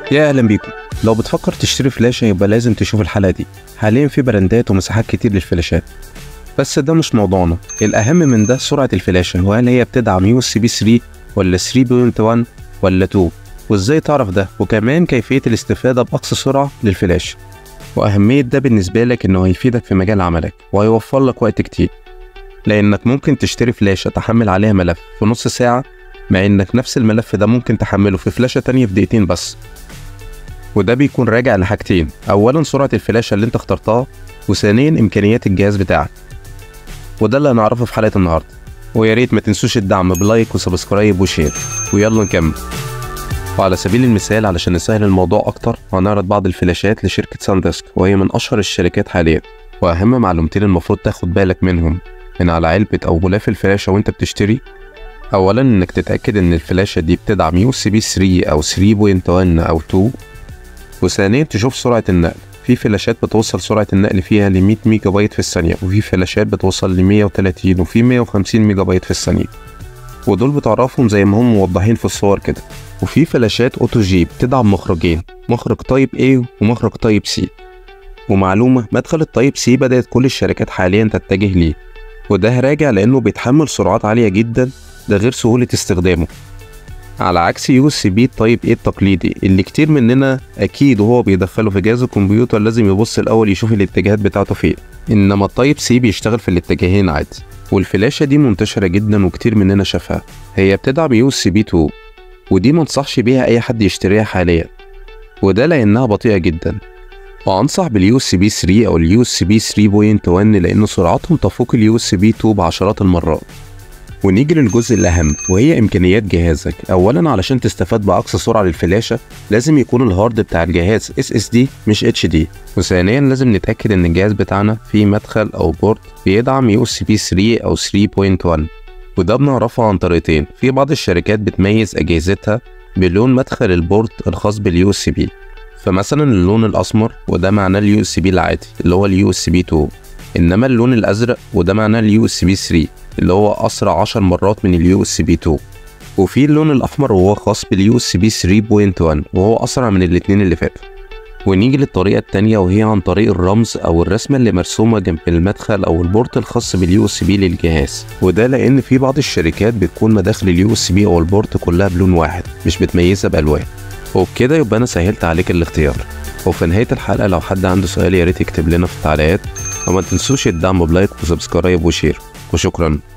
يا اهلا بيكم لو بتفكر تشتري فلاشة يبقى لازم تشوف الحلقة دي حاليا في براندات ومساحات كتير للفلاشات بس ده مش موضوعنا الأهم من ده سرعة الفلاشة وهل هي بتدعم يو اس بي 3 ولا 3.1 ولا 2 وازاي تعرف ده وكمان كيفية الاستفادة بأقصى سرعة للفلاش وأهمية ده بالنسبة لك إنه هيفيدك في مجال عملك وهيوفر لك وقت كتير لأنك ممكن تشتري فلاشة تحمل عليها ملف في نص ساعة مع إنك نفس الملف ده ممكن تحمله في فلاشة تانية في دقيقتين بس وده بيكون راجع لحاجتين أولا سرعة الفلاشة اللي أنت اخترتها وثانيا إمكانيات الجهاز بتاعك وده اللي هنعرفه في حلقة النهاردة ويا ريت ما تنسوش الدعم بلايك وسبسكرايب وشير ويلا نكمل وعلى سبيل المثال علشان نسهل الموضوع أكتر هنعرض بعض الفلاشات لشركة ساندسك وهي من أشهر الشركات حاليا وأهم معلومتين المفروض تاخد بالك منهم من على علبة أو غلاف الفلاشة وأنت بتشتري أولا إنك تتأكد إن الفلاشة دي بتدعم يو اس بي 3 أو 3.1 أو 2 وثانيا تشوف سرعة النقل في فلاشات بتوصل سرعة النقل فيها ل 100 ميجا بايت في الثانية وفي فلاشات بتوصل ل 130 وفي 150 ميجا بايت في الثانية ودول بتعرفهم زي ما هم موضحين في الصور كده وفي فلاشات اوتو جي بتدعم مخرجين مخرج تايب A ومخرج تايب C ومعلومة مدخل التايب C بدأت كل الشركات حاليا تتجه ليه وده راجع لأنه بيتحمل سرعات عالية جدا ده غير سهولة استخدامه على عكس يو اس بي تايب ايه التقليدي اللي كتير مننا اكيد وهو بيدخله في جهاز الكمبيوتر لازم يبص الاول يشوف الاتجاهات بتاعته فين انما التايب سي بيشتغل في الاتجاهين عادي والفلاشة دي منتشرة جدا وكتير مننا شافها هي بتدعم يو اس بي 2 ودي منصحش بيها اي حد يشتريها حاليا وده لانها بطيئة جدا وانصح باليو اس بي 3 او اليو اس بي 3.1 لان سرعتهم تفوق اليو اس بي 2 بعشرات المرات ونيجي للجزء الأهم وهي إمكانيات جهازك أولا علشان تستفاد بأقصى سرعة للفلاشة لازم يكون الهارد بتاع الجهاز SSD مش HD وثانيا لازم نتأكد إن الجهاز بتاعنا فيه مدخل أو بورت بيدعم USB 3 أو 3.1 وده بنعرفه عن طريقتين في بعض الشركات بتميز أجهزتها بلون مدخل البورت الخاص باليو اس بي فمثلا اللون الأسمر وده معناه اليو اس بي العادي اللي هو اليو اس بي 2 إنما اللون الأزرق وده معناه اليو اس بي 3 اللي هو أسرع 10 مرات من اليو اس بي 2 وفي اللون الأحمر وهو خاص باليو اس بي 3.1 وهو أسرع من الاتنين اللي فاتوا ونيجي للطريقة التانية وهي عن طريق الرمز أو الرسمة اللي مرسومة جنب المدخل أو البورت الخاص باليو اس بي للجهاز وده لأن في بعض الشركات بتكون مداخل اليو اس بي أو البورت كلها بلون واحد مش بتميزها بألوان وبكده يبقى أنا سهلت عليك الاختيار وفي نهاية الحلقة لو حد عنده سؤال يا ريت يكتب لنا في التعليقات وما تنسوش الدعم بلايك وسبسكرايب وشير وشكرا